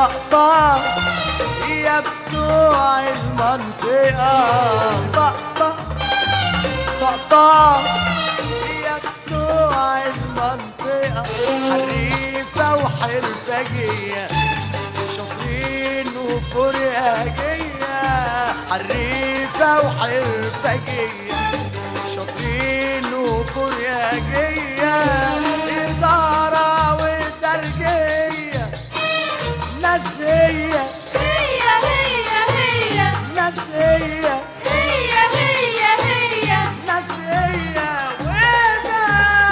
طقطق يا بتوع المنطقة طقطق طقطق يا بتوع المنطقة حريفة وحرفجية شاطرين وفرقجية حريفة وحرفجية شاطرين وفرقجية إدارة وترجية ناس هي هي هي هي ناس هي هي هي هي ناس هي وانا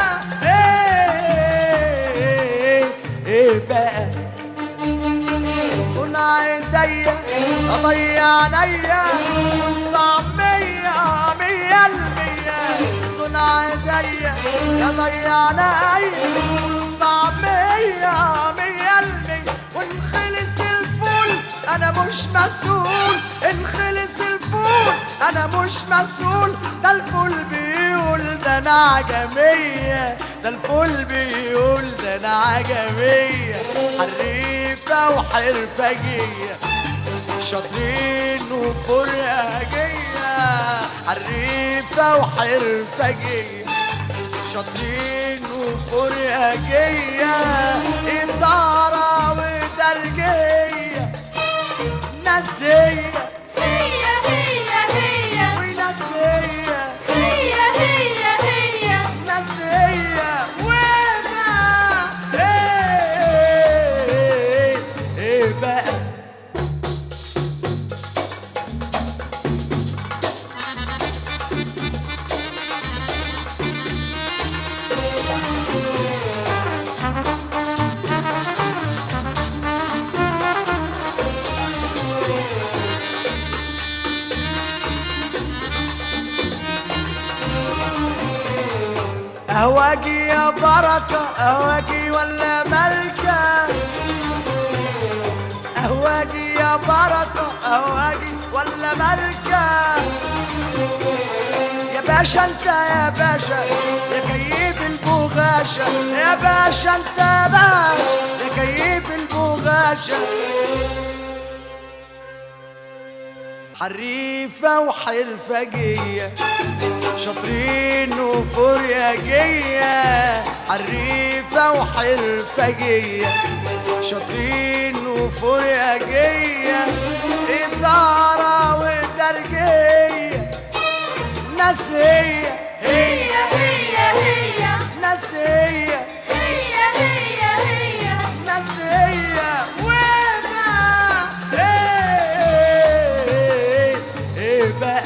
ايه ايه بقى صنع ايديا اضيع عينيا طعمية مية المية صنع ايديا اضيع عينيا طعمية مية المية ونخلص الفول انا مش مسؤول انخلص الفول انا مش مسؤول ده الفول بيقول ده انا عجمية ده الفول بيقول ده انا عجمية حريفة وحرفجية شاطرين وفرقجية حريفة وحرفجية شاطرين وفرقجية إدارة ودرجية ناس هي هي هي هي وناس هي هي هي هي ناس هي وانا ايه ايه بقى أهواجي يا بركة أهواجي ولا ملكة أهواجي يا بركة أهواجي ولا ملكة يا باشا انت يا باشا يا كيف البغاشة يا باشا انت يا باشا يا كيف البغاشة حريفة وحرفجية شاطرين وفرياجية حريفة وحرفجية شاطرين وفرياجية إدارة ودرجية ناس هي هي هي هي ناس هي هي هي هي ناس هي وانا ايه ايه بقى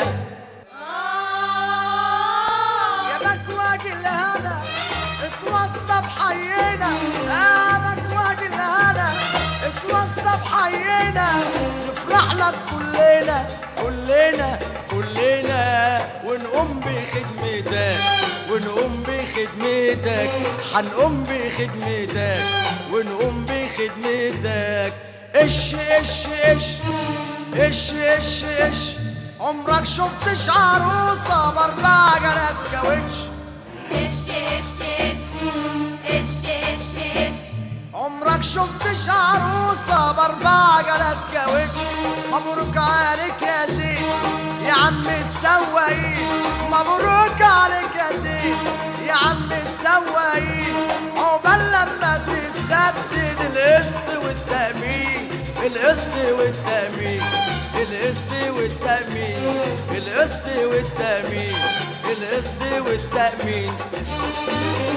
يا مكواج الهنا اتوصى بحينا يا مكواج الهنا اتوصى بحينا نفرح لك كلنا كلنا كلنا ونقوم بخدمتك ونقوم بخدمتك حنقوم بخدمتك ونقوم بخدمتك اش اش اش اش اش اش عمرك شفتش عروسة بأربع جنات كاوتش اش اش اش اش اش اش عمرك شفتش عروسة بأربع جنات كاوتش مبروك عليك يا زين يا عم السواقين مبروك عليك يا زين يا عم السواقين عقبال لما تسدد القسط والتأمين القسط والتأمين القسط والتأمين القسط والتأمين القسط والتأمين